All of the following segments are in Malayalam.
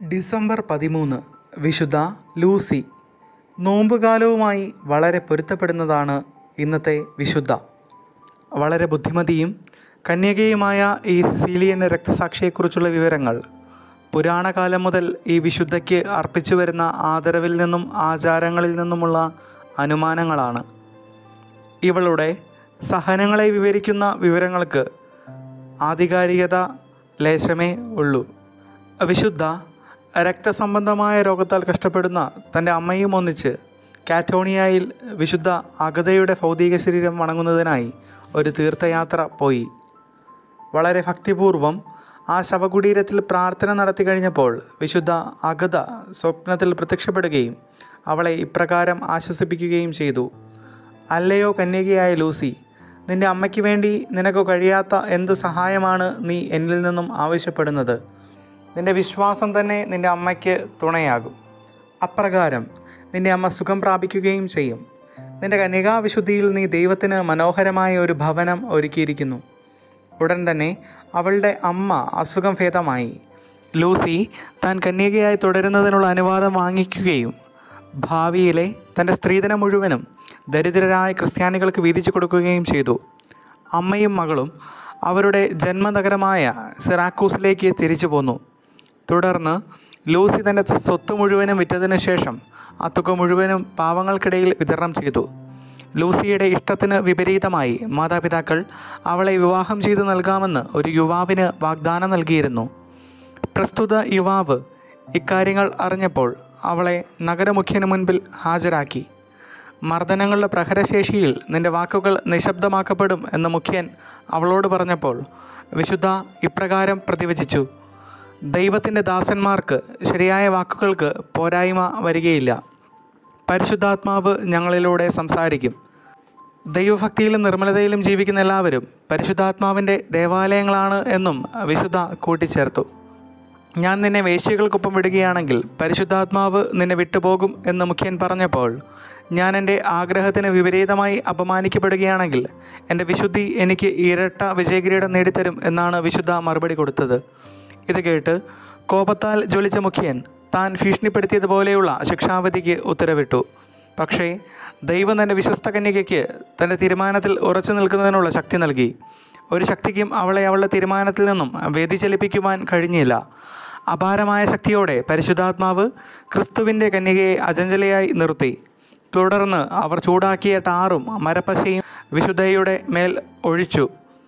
ഡിസംബർ പതിമൂന്ന് വിശുദ്ധ ലൂസി നോമ്പുകാലവുമായി വളരെ പൊരുത്തപ്പെടുന്നതാണ് ഇന്നത്തെ വിശുദ്ധ വളരെ ബുദ്ധിമതിയും കന്യകയുമായ ഈ സിസീലിയൻ രക്തസാക്ഷിയെക്കുറിച്ചുള്ള വിവരങ്ങൾ പുരാണകാലം മുതൽ ഈ വിശുദ്ധയ്ക്ക് അർപ്പിച്ചു വരുന്ന ആദരവിൽ നിന്നും ആചാരങ്ങളിൽ നിന്നുമുള്ള അനുമാനങ്ങളാണ് ഇവളുടെ സഹനങ്ങളെ വിവരിക്കുന്ന വിവരങ്ങൾക്ക് ആധികാരികത ലേശമേ ഉള്ളൂ വിശുദ്ധ രക്തസംബന്ധമായ രോഗത്താൽ കഷ്ടപ്പെടുന്ന തൻ്റെ അമ്മയും ഒന്നിച്ച് കാറ്റോണിയയിൽ വിശുദ്ധ അഗതയുടെ ഭൗതിക ശരീരം വണങ്ങുന്നതിനായി ഒരു തീർത്ഥയാത്ര പോയി വളരെ ഭക്തിപൂർവം ആ ശവകുടീരത്തിൽ പ്രാർത്ഥന നടത്തി കഴിഞ്ഞപ്പോൾ വിശുദ്ധ അഗത സ്വപ്നത്തിൽ പ്രത്യക്ഷപ്പെടുകയും അവളെ ഇപ്രകാരം ആശ്വസിപ്പിക്കുകയും ചെയ്തു അല്ലയോ കന്യകയായ ലൂസി നിന്റെ അമ്മയ്ക്ക് വേണ്ടി നിനക്ക് കഴിയാത്ത എന്ത് സഹായമാണ് നീ എന്നിൽ നിന്നും ആവശ്യപ്പെടുന്നത് നിന്റെ വിശ്വാസം തന്നെ നിന്റെ അമ്മയ്ക്ക് തുണയാകും അപ്രകാരം നിന്റെ അമ്മ സുഖം പ്രാപിക്കുകയും ചെയ്യും നിന്റെ കന്യകാവിശുദ്ധിയിൽ നീ ദൈവത്തിന് മനോഹരമായ ഒരു ഭവനം ഒരുക്കിയിരിക്കുന്നു ഉടൻ തന്നെ അവളുടെ അമ്മ അസുഖം ഭേദമായി ലൂസി താൻ കന്യകയായി തുടരുന്നതിനുള്ള അനുവാദം വാങ്ങിക്കുകയും ഭാവിയിലെ തൻ്റെ സ്ത്രീധനം മുഴുവനും ദരിദ്രരായ ക്രിസ്ത്യാനികൾക്ക് വീതിച്ചു കൊടുക്കുകയും ചെയ്തു അമ്മയും മകളും അവരുടെ ജന്മനഗരമായ സിറാക്കൂസിലേക്ക് തിരിച്ചു പോന്നു തുടർന്ന് ലൂസി തൻ്റെ സ്വത്ത് മുഴുവനും വിറ്റതിനു ശേഷം ആ തുക മുഴുവനും പാവങ്ങൾക്കിടയിൽ വിതരണം ചെയ്തു ലൂസിയുടെ ഇഷ്ടത്തിന് വിപരീതമായി മാതാപിതാക്കൾ അവളെ വിവാഹം ചെയ്തു നൽകാമെന്ന് ഒരു യുവാവിന് വാഗ്ദാനം നൽകിയിരുന്നു പ്രസ്തുത യുവാവ് ഇക്കാര്യങ്ങൾ അറിഞ്ഞപ്പോൾ അവളെ നഗരമുഖ്യന് മുൻപിൽ ഹാജരാക്കി മർദ്ദനങ്ങളുടെ പ്രഹരശേഷിയിൽ നിന്റെ വാക്കുകൾ നിശബ്ദമാക്കപ്പെടും എന്ന് മുഖ്യൻ അവളോട് പറഞ്ഞപ്പോൾ വിശുദ്ധ ഇപ്രകാരം പ്രതിവചിച്ചു ദൈവത്തിൻ്റെ ദാസന്മാർക്ക് ശരിയായ വാക്കുകൾക്ക് പോരായ്മ വരികയില്ല പരിശുദ്ധാത്മാവ് ഞങ്ങളിലൂടെ സംസാരിക്കും ദൈവഭക്തിയിലും നിർമ്മലതയിലും ജീവിക്കുന്ന എല്ലാവരും പരിശുദ്ധാത്മാവിൻ്റെ ദേവാലയങ്ങളാണ് എന്നും വിശുദ്ധ കൂട്ടിച്ചേർത്തു ഞാൻ നിന്നെ വേശ്യകൾക്കൊപ്പം വിടുകയാണെങ്കിൽ പരിശുദ്ധാത്മാവ് നിന്നെ വിട്ടുപോകും എന്ന് മുഖ്യൻ പറഞ്ഞപ്പോൾ ഞാൻ എൻ്റെ ആഗ്രഹത്തിന് വിപരീതമായി അപമാനിക്കപ്പെടുകയാണെങ്കിൽ എൻ്റെ വിശുദ്ധി എനിക്ക് ഇരട്ട വിജയകിരീടം നേടിത്തരും എന്നാണ് വിശുദ്ധ മറുപടി കൊടുത്തത് ഇത് കേട്ട് കോപത്താൽ ജ്വലിച്ച മുഖ്യൻ താൻ ഭീഷണിപ്പെടുത്തിയതുപോലെയുള്ള ശിക്ഷാവധിക്ക് ഉത്തരവിട്ടു പക്ഷേ ദൈവം തൻ്റെ വിശ്വസ്ത കന്യകയ്ക്ക് തൻ്റെ തീരുമാനത്തിൽ ഉറച്ചു നിൽക്കുന്നതിനുള്ള ശക്തി നൽകി ഒരു ശക്തിക്കും അവളെ അവളുടെ തീരുമാനത്തിൽ നിന്നും വ്യതിചലിപ്പിക്കുവാൻ കഴിഞ്ഞില്ല അപാരമായ ശക്തിയോടെ പരിശുദ്ധാത്മാവ് ക്രിസ്തുവിൻ്റെ കന്യകയെ അജഞ്ചലയായി നിർത്തി തുടർന്ന് അവർ ചൂടാക്കിയ ടാറും മരപ്പശയും വിശുദ്ധയുടെ മേൽ ഒഴിച്ചു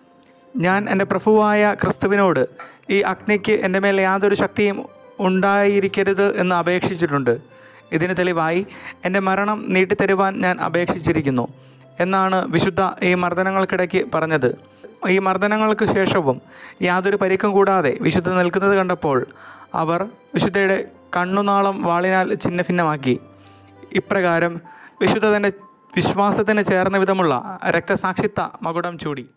ഞാൻ എൻ്റെ പ്രഭുവായ ക്രിസ്തുവിനോട് ഈ അഗ്നിക്ക് എൻ്റെ മേൽ യാതൊരു ശക്തിയും ഉണ്ടായിരിക്കരുത് എന്ന് അപേക്ഷിച്ചിട്ടുണ്ട് ഇതിന് തെളിവായി എൻ്റെ മരണം നീട്ടിത്തരുവാൻ ഞാൻ അപേക്ഷിച്ചിരിക്കുന്നു എന്നാണ് വിശുദ്ധ ഈ മർദ്ദനങ്ങൾക്കിടയ്ക്ക് പറഞ്ഞത് ഈ മർദ്ദനങ്ങൾക്ക് ശേഷവും യാതൊരു പരിക്കും കൂടാതെ വിശുദ്ധ നിൽക്കുന്നത് കണ്ടപ്പോൾ അവർ വിശുദ്ധയുടെ കണ്ണുനാളം വാളിനാൽ ഛിന്ന ഭിന്നമാക്കി ഇപ്രകാരം വിശുദ്ധ തൻ്റെ വിശ്വാസത്തിന് ചേർന്ന വിധമുള്ള രക്തസാക്ഷിത്വ മകുടം ചൂടി